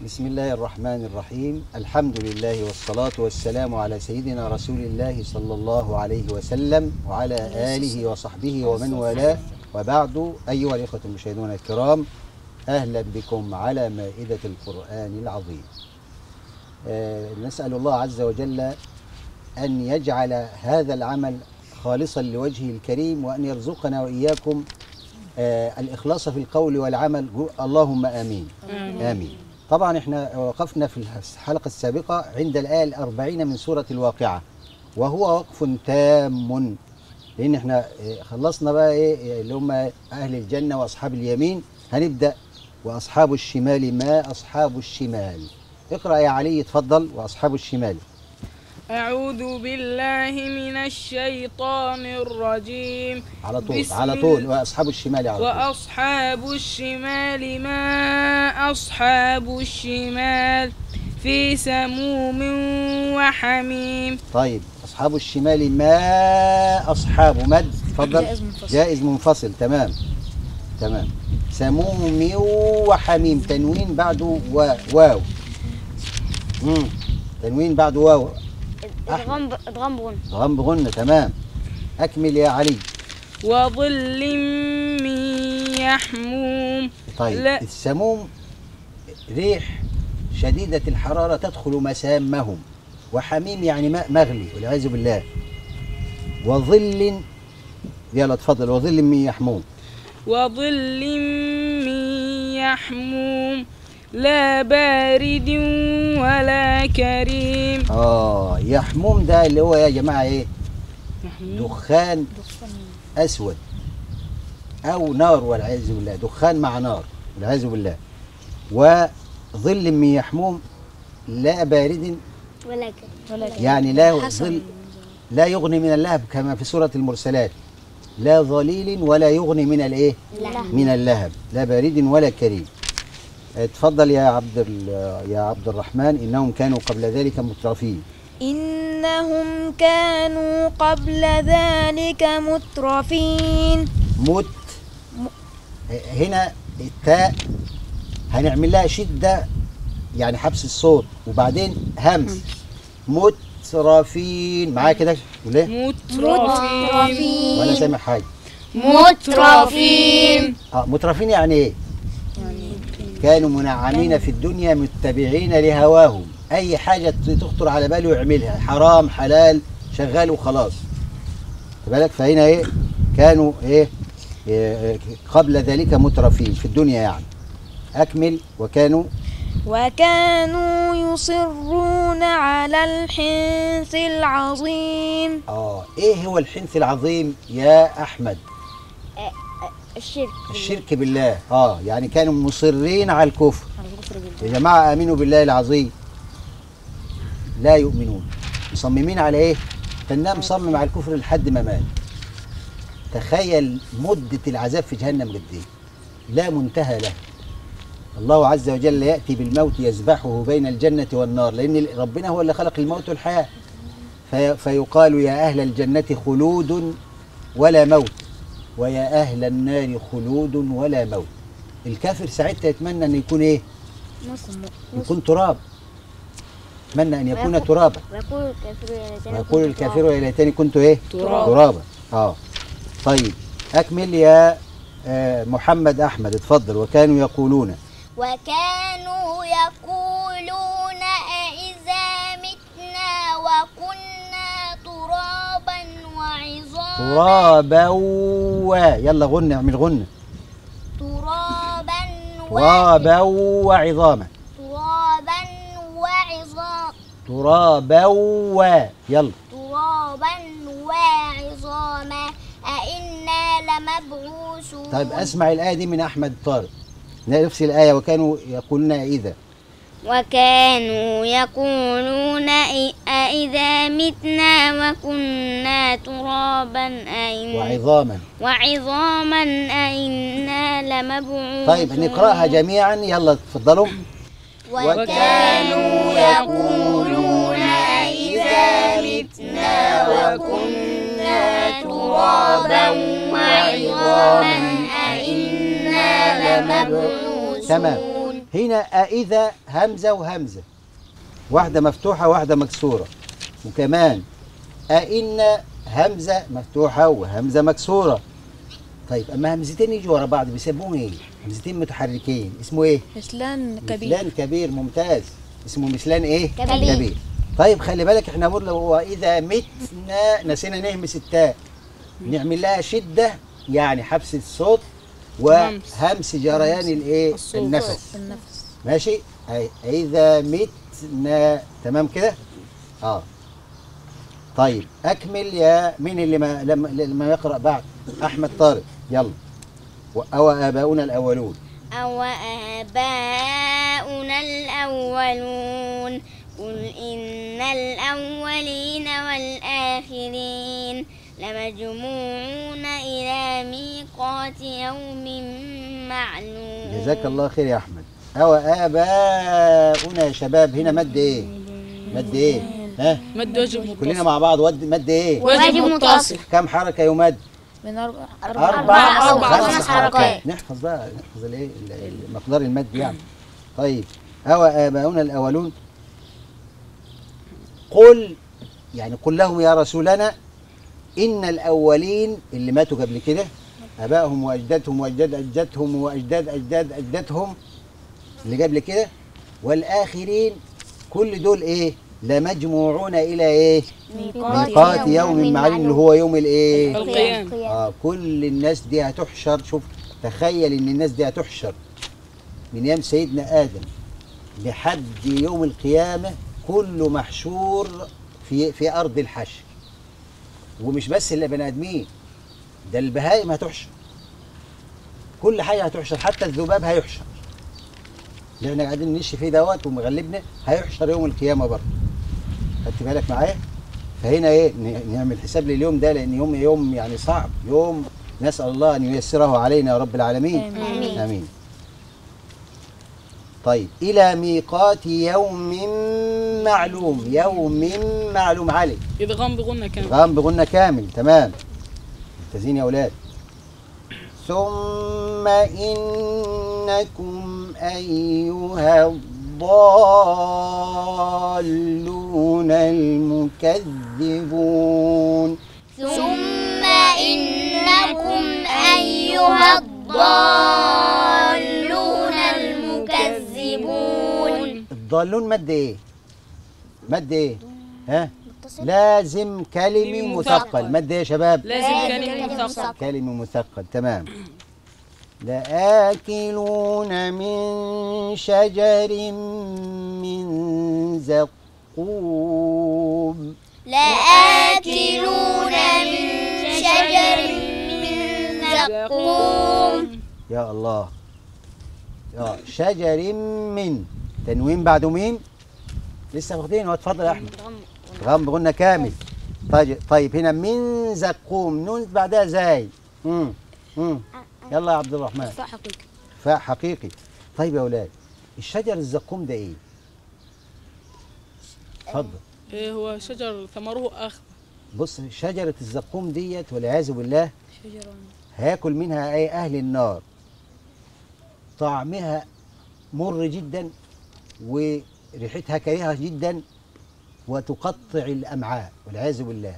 بسم الله الرحمن الرحيم الحمد لله والصلاة والسلام على سيدنا رسول الله صلى الله عليه وسلم وعلى آله وصحبه ومن والاه وبعد أيها الإخوة المشاهدون الكرام أهلا بكم على مائدة القرآن العظيم آه، نسأل الله عز وجل أن يجعل هذا العمل خالصا لوجهه الكريم وأن يرزقنا وإياكم آه، الإخلاص في القول والعمل جو- اللهم آمين آمين طبعا احنا وقفنا في الحلقة السابقة عند الآية الأربعين من سورة الواقعة وهو وقف تام لأن احنا آه، خلصنا بقى إيه اللي هم أهل الجنة وأصحاب اليمين هنبدأ وأصحاب الشمال ما أصحاب الشمال اقرأ يا علي اتفضل وأصحاب الشمال أعوذ بالله من الشيطان الرجيم على طول بسم على طول الله. وأصحاب الشمال على طول وأصحاب الشمال ما أصحاب الشمال في سموم وحميم طيب أصحاب الشمال ما أصحاب مد اتفضل جائز منفصل. جائز منفصل تمام تمام سموم وحميم تنوين بعده و- واو مم. تنوين بعده واو ادغام ب- ادغام بغن غم بغنة تمام أكمل يا علي وظل من يحموم طيب لا. السموم ريح شديدة الحرارة تدخل مسامهم وحميم يعني ماء مغلي والعياذ بالله وظل يلا اتفضل وظل من يحموم وظل من يحموم لا بارد ولا كريم اه يحموم ده اللي هو يا جماعة ايه دخان اسود او نار والعياذ بالله دخان مع نار والعياذ بالله وظل من يحموم لا بارد ولكن يعني لا ظل لا يغني من اللهب كما في سورة المرسلات لا ظليل ولا يغني من الايه من اللهب لا بارد ولا كريم اتفضل يا عبد ال- يا عبد الرحمن انهم كانوا قبل ذلك مترفين إنهم كانوا قبل ذلك مترفين مت هنا التاء هنعمل لها شدة يعني حبس الصوت وبعدين همس مترفين معايا كده ولا إيه؟ مترفين ولا سامع حاجة مترفين اه مترفين يعني ايه؟ كانوا منعمين في الدنيا متبعين لهواهم اي حاجه تخطر على باله يعملها حرام حلال شغال وخلاص خد بالك فهنا ايه كانوا ايه, إيه قبل ذلك مترفين في الدنيا يعني اكمل وكانوا وكانوا يصرون على الحنث العظيم اه ايه هو الحنث العظيم يا احمد الشرك الشرك بالله اه يعني كانوا مصرين على الكفر على الكفر بالله يا جماعة آمنوا بالله العظيم لا يؤمنون مصممين على إيه؟ كان مصمم على الكفر لحد ما مات تخيل مدة العذاب في جهنم قد إيه؟ لا منتهى له الله عز وجل يأتي بالموت يذبحه بين الجنة والنار لأن ربنا هو اللي خلق الموت والحياة في فيقال يا أهل الجنة خلود ولا موت ويا أهل النار خلود ولا موت الكافر ساعتها يتمنى أن يكون إيه؟ يكون تراب اتمنى ان يكون ويقول- ترابا ويقول الكافر يا ليتني ويقول كنت الكافر يا ليتني كنت ايه تراب. ترابا اه طيب اكمل يا آه، محمد احمد اتفضل وكانوا يقولون وكانوا يقولون أئذا متنا وكنا ترابا وعظاما ترابا و يلا غنى اعمل غنى ترابا و- ترابا وعظاما ترابا وعظاما ترابا و يلا ترابا وعظاما أئنا لمبعوثون طيب اسمع الايه دي من احمد طارق نفس الايه وكانوا يقولون اذا وكانوا يقولون إ- أإذا متنا وكنا ترابا أئنا وعظاما وعظاما أئنا لمبعوثون طيب نقراها جميعا يلا تفضلوا وكانوا يقولون أئذا متنا وكنا ترابا وعظاما أئنا لمبعوثون تمام هنا أإذا همزة وهمزة واحدة مفتوحة واحدة مكسورة وكمان أئن همزة مفتوحة وهمزة مكسورة طيب أما همزتين يجوا ورا بعض بيسموهم إيه؟ همزتين متحركين اسمه إيه؟ مثلان كبير مثلان كبير ممتاز اسمه مثلان إيه؟ كبير. كبير طيب خلي بالك احنا بنقول لو وإذا متنا نسينا نهمس التاء نعمل لها شدة يعني حبس الصوت وهمس جريان الايه الصوت. النفس النفس ماشي أي- إذا متنا تمام كده اه طيب أكمل يا مين اللي ما لما لما يقرأ بعد أحمد طارق يلا و- أو آباؤنا الأولون أو آباؤنا الأولون قل إن الأولين والآخرين لمجموعون إلى ميقات يوم معلوم جزاك الله خير يا أحمد أو آباؤنا يا شباب هنا مد إيه مد إيه ها مد وجه كلنا مع بعض ود مد إيه وجه متصل كم حركة يمد من أربع أربع أو أو خمس خمس حركات. حركات نحفظ بقى نحفظ الايه ال- ال- مقدار المد يعني طيب أو آباؤنا الأولون قل يعني قل لهم يا رسولنا إن الأولين اللي ماتوا قبل كده آبائهم وأجدادهم وأجداد أجدادهم وأجداد أجداد أجدادهم اللي قبل كده والآخرين كل دول إيه لمجموعون إلى إيه ميقات يوم معلوم اللي هو يوم الإيه القيام آه كل الناس دي هتحشر شوف تخيل ان الناس دي هتحشر من ايام سيدنا ادم لحد يوم القيامه كله محشور في في ارض الحشر ومش بس اللي بني ادمين ده البهائم هتحشر كل حاجه هتحشر حتى الذباب هيحشر اللي احنا قاعدين نمشي فيه دوت ومغلبنا هيحشر يوم القيامه برضه خدت بالك معايا فهنا ايه ن- نعمل حساب لليوم ده لان يوم يوم يعني صعب يوم نسال الله ان ييسره علينا يا رب العالمين آمين. امين طيب الى ميقات يوم معلوم يوم معلوم علي إدغام بغنى كام غام بغنى كامل تمام ممتازين يا اولاد ثم انكم ايها الضالون المكذبون ثم إنكم أيها الضالون المكذبون الضالون مد ايه مد ايه ها لازم كلمي كلمي مثقل مثقل. مد ايه يا شباب لازم كلمة مثقل كلمة مثقل تمام لآكلون من شجر من زقوم لآكلون من شجر من زقوم يا الله يا شجر من تنوين بعده ميم لسه واخدين هو اتفضل يا احمد غم بغنى كامل طيب طيب هنا من زقوم نون بعدها زاي امم امم يلا يا عبد الرحمن حقيقي فاء حقيقي طيب يا اولاد الشجر الزقوم ده ايه اتفضل إيه هو شجر ثمره أخضر بص شجره الزقوم ديت والعياذ بالله شجران هياكل منها اي اهل النار طعمها مر جدا وريحتها كريهه جدا وتقطع الامعاء والعياذ بالله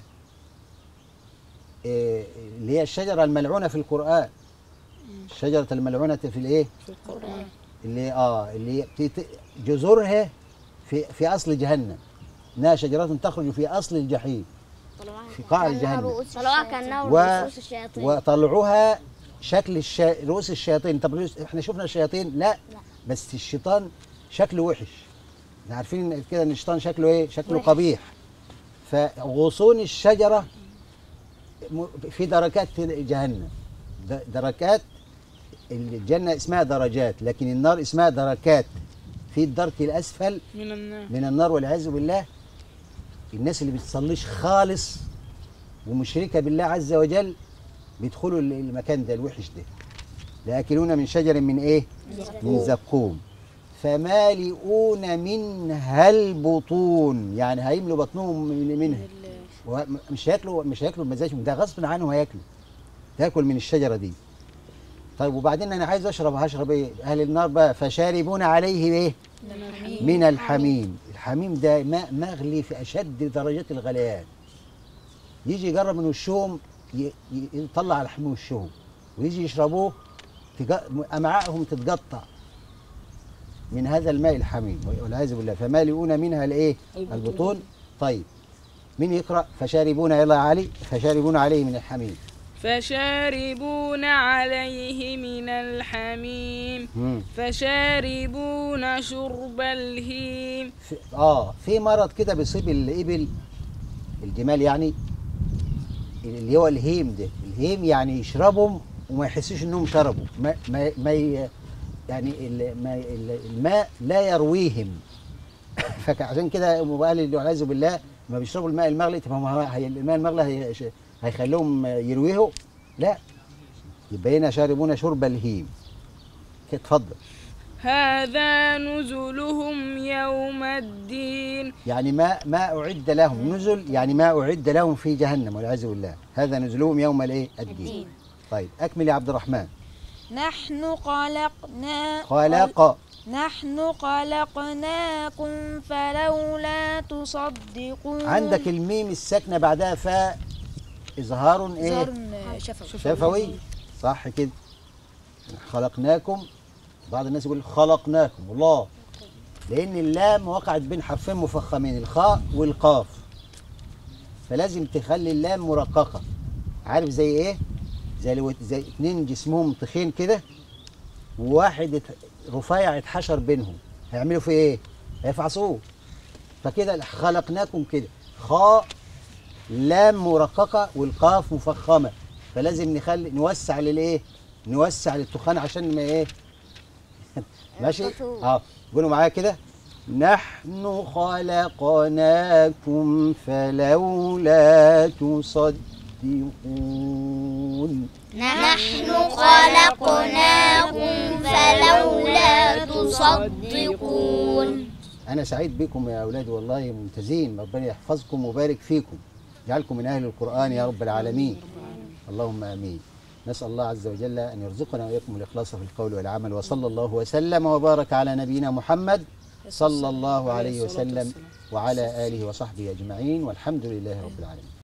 إيه، اللي هي الشجره الملعونه في القران الشجره الملعونه في الايه في القرآن اللي اه اللي بتت... جذورها في في اصل جهنم انها شجره تخرج في اصل الجحيم في قاع جهنم طلعوها كأنها و... رؤوس الشياطين وطلعوها شكل الشا... رؤوس الشياطين طب رؤوس- احنا شفنا الشياطين لا, بس الشيطان شكله وحش احنا عارفين إن كده ان الشيطان شكله ايه شكله وحش. قبيح فغصون الشجره م- في دركات في جهنم د- دركات الجنه اسمها درجات لكن النار اسمها دركات في الدرك الاسفل من النار من النار والعياذ بالله الناس اللي بتصليش خالص ومشركه بالله عز وجل بيدخلوا ال- المكان ده الوحش ده لآكلون من شجر من ايه من زقوم فمالئون منها البطون يعني هيملوا بطنهم من منها مش هياكلوا مش هياكلوا بمزاجهم ده غصب عنهم هياكلوا تاكل من الشجره دي طيب وبعدين انا عايز اشرب هشرب ايه اهل النار بقى فشاربون عليه ايه من الحميم الحميم ده ماء مغلي في اشد درجات الغليان يجي يجرب من وشهم ي- ي- يطلع على حميم وشهم ويجي يشربوه تج- امعائهم تتقطع من هذا الماء الحميم والعياذ بالله فمالئون منها الايه البطون طيب مين يقرا فشاربون يلا يا علي فشاربون عليه من الحميم فشاربون عليه من الحميم مم. فشاربون شرب الهيم في اه في مرض كده بيصيب الابل الجمال يعني اللي هو الهيم ده الهيم يعني يشربهم وما يحسوش انهم شربوا ما ما, ما ي- يعني ال- ما ال- الماء لا يرويهم فعشان كده ام قال اللي والعياذ بالله ما بيشربوا الماء المغلي طب ما هو هي- الماء المغلي هي- هيخليهم يرويهم لا يبقى هنا شاربون شرب الهيم كده، اتفضل هذا نزلهم يوم الدين يعني ما ما أعد لهم نزل يعني ما أعد لهم في جهنم والعياذ بالله هذا نزلهم يوم الايه الدين طيب أكمل يا عبد الرحمن نحن خلقنا خلق نحن خلقناكم فلولا تصدقون عندك الميم الساكنة بعدها فاء إظهار إيه زرن شفوي شفوي صح كده خلقناكم بعض الناس يقول خلقناكم الله لأن اللام وقعت بين حرفين مفخمين الخاء والقاف فلازم تخلي اللام مرققة عارف زي إيه؟ زي لو زي اتنين جسمهم تخين كده وواحد ات- رفيع اتحشر بينهم هيعملوا في إيه؟ هيفعصوه فكده خلقناكم كده خاء لام مرققة والقاف مفخمة فلازم نخلي نوسع للايه؟ نوسع للتخان عشان ما ايه؟ ماشي؟ اه قولوا معايا كده نحن خلقناكم فلولا تصدقون نحن خلقناكم فلولا تصدقون أنا سعيد بكم يا أولادي والله ممتازين ربنا يحفظكم ويبارك فيكم يجعلكم من أهل القرآن يا رب العالمين اللهم آمين نسأل الله عز وجل أن يرزقنا وإياكم الإخلاص في القول والعمل وصلى الله وسلم وبارك على نبينا محمد صلى الله عليه وسلم وعلى آله وصحبه أجمعين والحمد لله رب العالمين